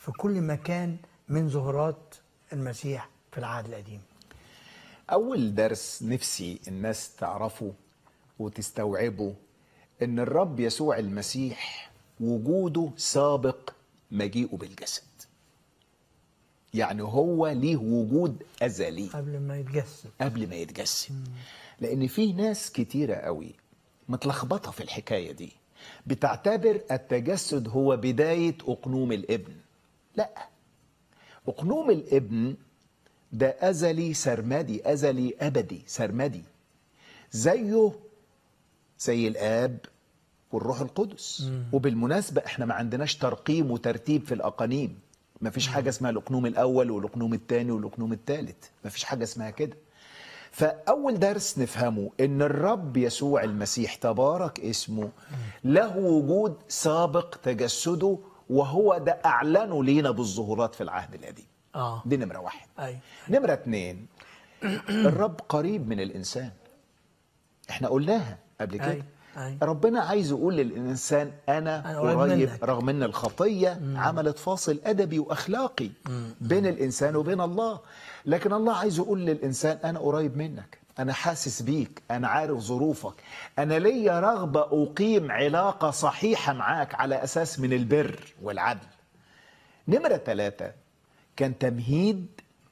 في كل مكان من ظهورات المسيح في العهد القديم أول درس نفسي الناس تعرفه وتستوعبه إن الرب يسوع المسيح وجوده سابق مجيئه بالجسد يعني هو ليه وجود أزلي قبل ما يتجسد قبل ما يتجسد لأن في ناس كتيرة قوي متلخبطة في الحكاية دي بتعتبر التجسد هو بداية أقنوم الابن لا أقنوم الابن ده أزلي سرمدي أزلي أبدي سرمدي زيه زي الآب والروح القدس وبالمناسبة احنا ما عندناش ترقيم وترتيب في الأقانيم ما فيش حاجة اسمها الأقنوم الأول والأقنوم الثاني والأقنوم الثالث ما فيش حاجة اسمها كده فأول درس نفهمه إن الرب يسوع المسيح تبارك اسمه له وجود سابق تجسده وهو ده أعلنه لينا بالظهورات في العهد القديم اه دي نمرة واحد اي نمرة اتنين الرب قريب من الإنسان احنا قلناها قبل كده أي، أي. ربنا عايز يقول للإنسان أنا, أنا قريب قريب منك. رغم أن الخطية عملت فاصل أدبي وأخلاقي بين الإنسان وبين الله لكن الله عايز يقول للإنسان أنا قريب منك أنا حاسس بيك أنا عارف ظروفك أنا ليا رغبة أقيم علاقة صحيحة معاك على أساس من البر والعدل نمرة ثلاثة كان تمهيد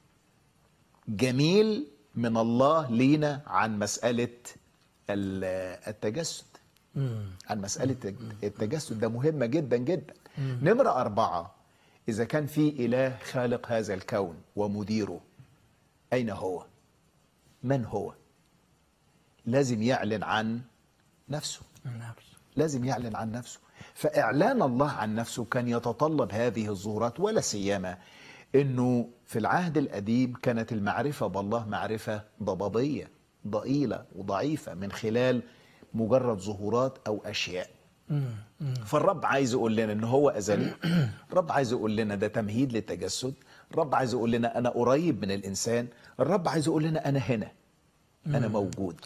جميل من الله لينا عن مسألة ال- التجسد عن مسألة التجسد ده مهمة جدا جدا نمرة أربعة إذا كان في إله خالق هذا الكون ومديره أين هو؟ من هو؟ لازم يعلن عن نفسه نفسه لازم يعلن عن نفسه فإعلان الله عن نفسه كان يتطلب هذه الظهورات ولا سيما أنه في العهد القديم كانت المعرفة بالله معرفة ضبابية ضئيلة وضعيفة من خلال مجرد ظهورات أو أشياء فالرب عايز يقول لنا ان هو ازلي الرب عايز يقول لنا ده تمهيد للتجسد الرب عايز يقول لنا انا قريب من الانسان الرب عايز يقول لنا انا هنا انا موجود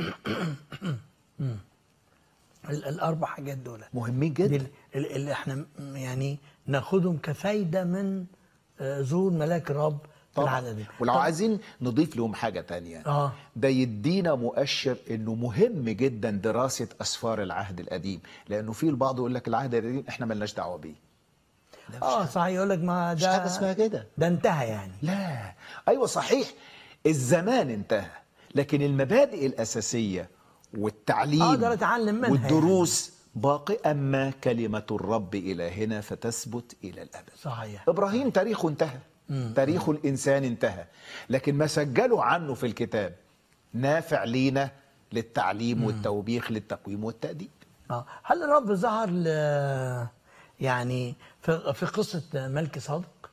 ال- الاربع حاجات دول مهمين دي جدا ال- ال- اللي احنا م- يعني ناخدهم كفايده من آه، ظهور ملاك الرب في طبعا العهد القديم ولو طب- عايزين نضيف لهم حاجة تانية آه. ده يدينا مؤشر انه مهم جدا دراسة اسفار العهد القديم لانه في البعض يقول لك العهد القديم احنا ملناش دعوة بيه لا مش اه صحيح يقول لك ما مش ده حاجة اسمها كده ده انتهى يعني لا ايوه صحيح الزمان انتهى لكن المبادئ الاساسيه والتعليم أقدر أتعلم منها والدروس باقي اما كلمه الرب الهنا فتثبت الى الابد صحيح ابراهيم تاريخه انتهى تاريخ الانسان انتهى لكن ما سجله عنه في الكتاب نافع لينا للتعليم والتوبيخ للتقويم والتاديب اه هل الرب ظهر ل يعني في في قصه ملك صادق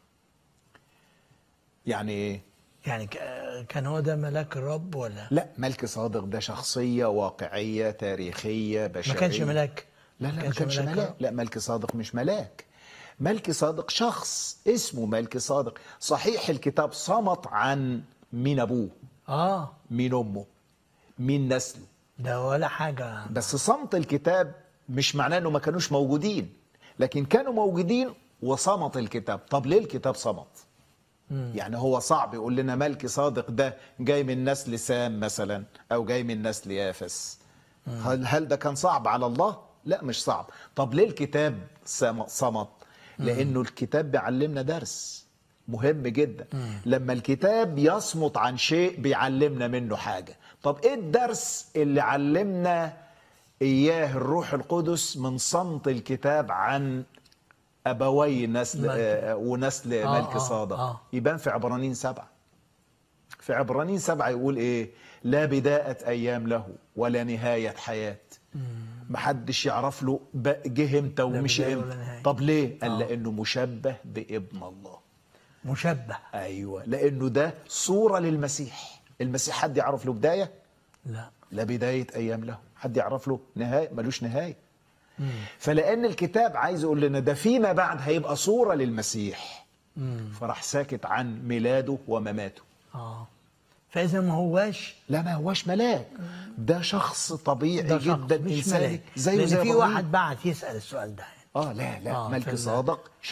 يعني ايه يعني ك- كان هو ده ملاك الرب ولا لا ملك صادق ده شخصيه واقعيه تاريخيه بشريه ما كانش ملاك لا لا ما كانش ملاك الرب؟ لا ملك صادق مش ملاك ملك صادق شخص اسمه ملك صادق صحيح الكتاب صمت عن مين ابوه اه مين امه مين نسله ده ولا حاجه بس صمت الكتاب مش معناه انه ما كانوش موجودين لكن كانوا موجودين وصمت الكتاب طب ليه الكتاب صمت يعني هو صعب يقول لنا ملك صادق ده جاي من نسل سام مثلا او جاي من نسل يافس هل هل ده كان صعب على الله لا مش صعب طب ليه الكتاب سم- صمت لانه الكتاب بيعلمنا درس مهم جدا لما الكتاب يصمت عن شيء بيعلمنا منه حاجه طب ايه الدرس اللي علمنا اياه الروح القدس من صمت الكتاب عن ابوي نسل ملك. آه ونسل آه، ملك آه، صادق آه. يبان في عبرانيين سبعة في عبرانيين سبعة يقول ايه لا بداية ايام له ولا نهاية حياة محدش يعرف له بق- جه امتى ومش بداية ولا امتى نهاية. طب ليه قال لانه مشبه بابن الله مشبه ايوه لانه ده صورة للمسيح المسيح حد يعرف له بداية لا لا بداية أيام له حد يعرف له نهاية ملوش نهاية فلأن الكتاب عايز يقول لنا ده فيما بعد هيبقى صورة للمسيح فراح ساكت عن ميلاده ومماته اه فاذا ما هواش لا ما هوش ملاك ده شخص طبيعي ده شخص جدا مش انساني ملاك زيه لان زي في إبراهيم. واحد بعت يسال السؤال ده يعني اه لا لا آه، ملك في ال- صادق